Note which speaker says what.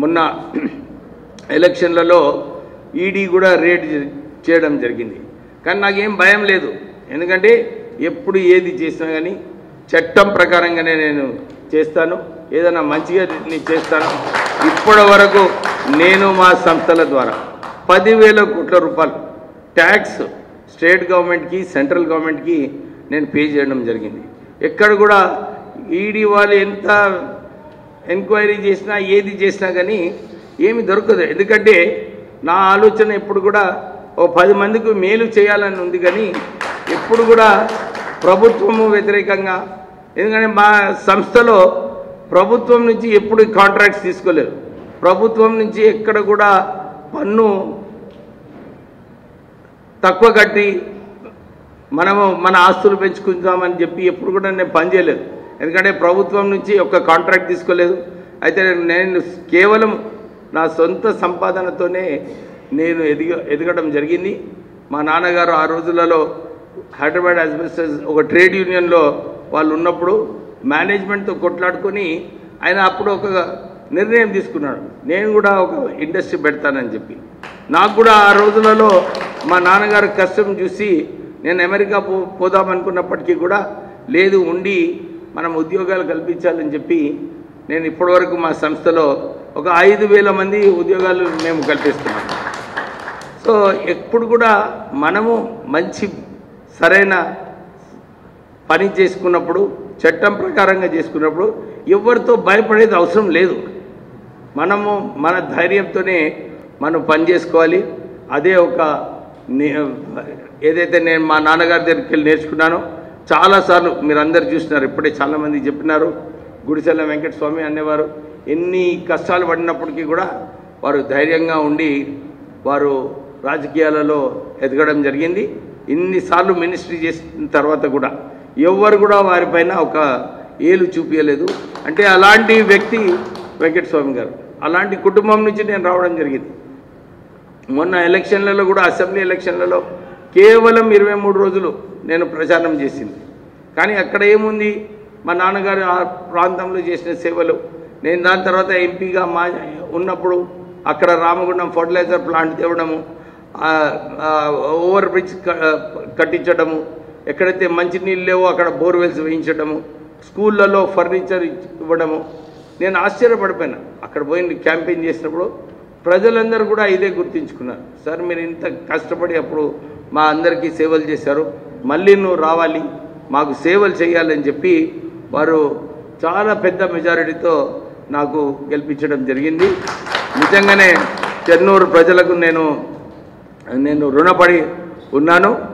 Speaker 1: మొన్న ఎలక్షన్లలో ఈడీ కూడా రేడ్ చేయడం జరిగింది కానీ నాకేం భయం లేదు ఎందుకంటే ఎప్పుడు ఏది చేసినా కానీ చట్టం ప్రకారంగానే నేను చేస్తాను ఏదైనా మంచిగా నేను చేస్తాను ఇప్పటి వరకు నేను మా సంస్థల ద్వారా పదివేల కోట్ల రూపాయలు ట్యాక్స్ స్టేట్ గవర్నమెంట్కి సెంట్రల్ గవర్నమెంట్కి నేను పే చేయడం జరిగింది ఎక్కడ కూడా ఈడీ వాళ్ళు ఎంత ఎంక్వైరీ చేసినా ఏది చేసినా కానీ ఏమి దొరకదు ఎందుకంటే నా ఆలోచన ఎప్పుడు కూడా ఓ పది మందికి మేలు చేయాలని ఉంది కానీ ఎప్పుడు కూడా ప్రభుత్వము వ్యతిరేకంగా ఎందుకంటే మా సంస్థలో ప్రభుత్వం నుంచి ఎప్పుడు కాంట్రాక్ట్స్ తీసుకోలేదు ప్రభుత్వం నుంచి ఎక్కడ కూడా పన్ను తక్కువ కట్టి మనము మన ఆస్తులు పెంచుకుందామని చెప్పి ఎప్పుడు కూడా నేను పనిచేయలేదు ఎందుకంటే ప్రభుత్వం నుంచి ఒక కాంట్రాక్ట్ తీసుకోలేదు అయితే నేను కేవలం నా సొంత సంపాదనతోనే నేను ఎదిగ ఎదగడం జరిగింది మా నాన్నగారు ఆ రోజులలో హైదరాబాద్ అస్బెస్టస్ ఒక ట్రేడ్ యూనియన్లో వాళ్ళు ఉన్నప్పుడు మేనేజ్మెంట్తో కొట్లాడుకొని ఆయన అప్పుడు ఒక నిర్ణయం తీసుకున్నాడు నేను కూడా ఒక ఇండస్ట్రీ పెడతానని చెప్పి నాకు కూడా ఆ రోజులలో మా నాన్నగారి కష్టం చూసి నేను అమెరికా పో పోదామనుకున్నప్పటికీ కూడా లేదు ఉండి మనం ఉద్యోగాలు కల్పించాలని చెప్పి నేను ఇప్పటివరకు మా సంస్థలో ఒక ఐదు వేల మంది ఉద్యోగాలు మేము కల్పిస్తున్నాం సో ఎప్పుడు కూడా మనము మంచి సరైన పని చేసుకున్నప్పుడు చట్టం ప్రకారంగా చేసుకున్నప్పుడు ఎవరితో భయపడేది అవసరం లేదు మనము మన ధైర్యంతోనే మనం పని చేసుకోవాలి అదే ఒక నే- ఏదైతే నేను మా నాన్నగారి దగ్గరికి వెళ్ళి నేర్చుకున్నానో చాలాసార్లు మీరు అందరు చూసినారు ఇప్పుడే చాలామంది చెప్పినారు గుడిసెల వెంకట స్వామి అనేవారు ఎన్ని కష్టాలు పడినప్పటికీ కూడా వారు ధైర్యంగా ఉండి వారు రాజకీయాలలో ఎదగడం జరిగింది ఇన్నిసార్లు మినిస్ట్రీ చేసిన తర్వాత కూడా ఎవ్వరు కూడా వారిపైన ఒక ఏలు చూపించలేదు అంటే అలాంటి వ్యక్తి వెంకటస్వామి గారు అలాంటి కుటుంబం నుంచి నేను రావడం జరిగింది మొన్న ఎలక్షన్లలో కూడా అసెంబ్లీ ఎలక్షన్లలో కేవలం ఇరవై మూడు రోజులు నేను ప్రచారం చేసింది కానీ అక్కడ ఏముంది మా నాన్నగారు ఆ ప్రాంతంలో చేసిన సేవలు నేను దాని తర్వాత ఎంపీగా మా ఉన్నప్పుడు అక్కడ రామగుండం ఫర్టిలైజర్ ప్లాంట్ తేవడము ఆ, ఆ, ఓవర్ బ్రిడ్జ్ క- కట్టించడము ఎక్కడైతే మంచినీళ్ళు లేవో అక్కడ బోర్వెల్స్ వేయించడము స్కూళ్ళలో ఫర్నిచర్ ఇవ్వడము నేను ఆశ్చర్యపడిపోయినా అక్కడ పోయి క్యాంపెయిన్ చేసినప్పుడు ప్రజలందరూ కూడా ఇదే గుర్తించుకున్నారు సార్ మీరు ఇంత కష్టపడి అప్పుడు మా అందరికీ సేవలు చేశారు మళ్ళీ నువ్వు రావాలి మాకు సేవలు చేయాలని చెప్పి వారు చాలా పెద్ద మెజారిటీతో నాకు గెలిపించడం జరిగింది నిజంగానే చెన్నూరు ప్రజలకు నేను నేను రుణపడి ఉన్నాను